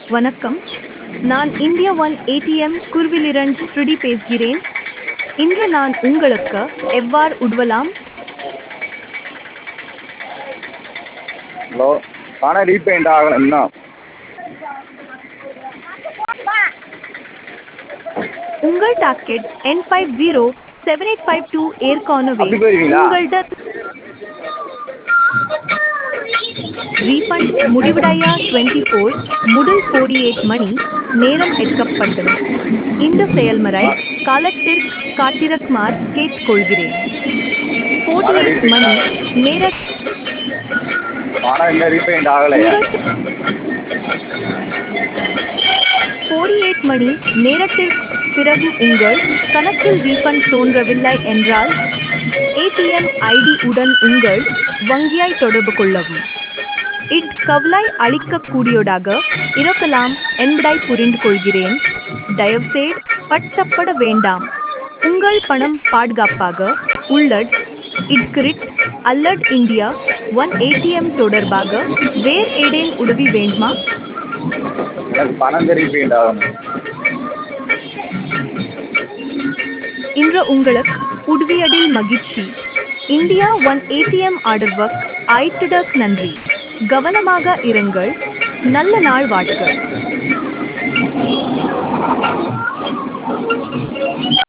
வணக்கம் நான் India one ATM குருவிலிருந்து ஸ்ருதி பேசுகிறேன் இன்று நான் உங்களுக்கு எவ்வாறு உதவலாம் ஹலோ பணம் ரீபேமெண்ட் ஆகலை இன்னும் உங்கள் docket N five zero seven eight five two ஏற்கனவே அப்படி போயிருவீங்களா? உங்கள்ட ரீஃபண்ட் முடிவடைய டுவெண்ட்டி ஃபோர் முதல் ஃபோர்டி எயிட் மணி நேரம் எடுக்கப்பட்டது இந்த செயல்முறை காலத்திற்கு காத்திருக்குமாறு கேட்டுக்கொள்கிறேன் ஃபோர்டி எயிட் மணி நேர பணம் இன்னும் ரீபேமெண்ட் ஆகலையா ஃபோர்டி எயிட் மணி நேரத்திற்கு பிறகு உங்கள் கணக்கில் ரீஃபண்ட் தோன்றவில்லை என்றால் ஏடிஎம் ஐடி உடன் உங்கள் வங்கியை தொடர்பு கொள்ளவும் இட் கவலை அளிக்கக்கூடியதாக இருக்கலாம் என்பதை புரிந்து கொள்கிறேன் தயவுசெய்து பட்டப்பட வேண்டாம் உங்கள் பணம் பாதுகாப்பாக உள்ளது இட்கிரிட் அல்லது இந்தியா ஒன் ஏடிஎம் தொடர்பாக வேறு ஏதேனும் உதவி வேண்டுமா எனக்கு பணம் தான் ரீபேமெண்ட் ஆகணும் இன்று உங்களுக்கு உதவியதில் மகிழ்ச்சி India one ATM order work ஆயிட்டுடக் நன்றி கவனமாக இருங்கள் நல்ல நாள் வாழ்த்துக்கள்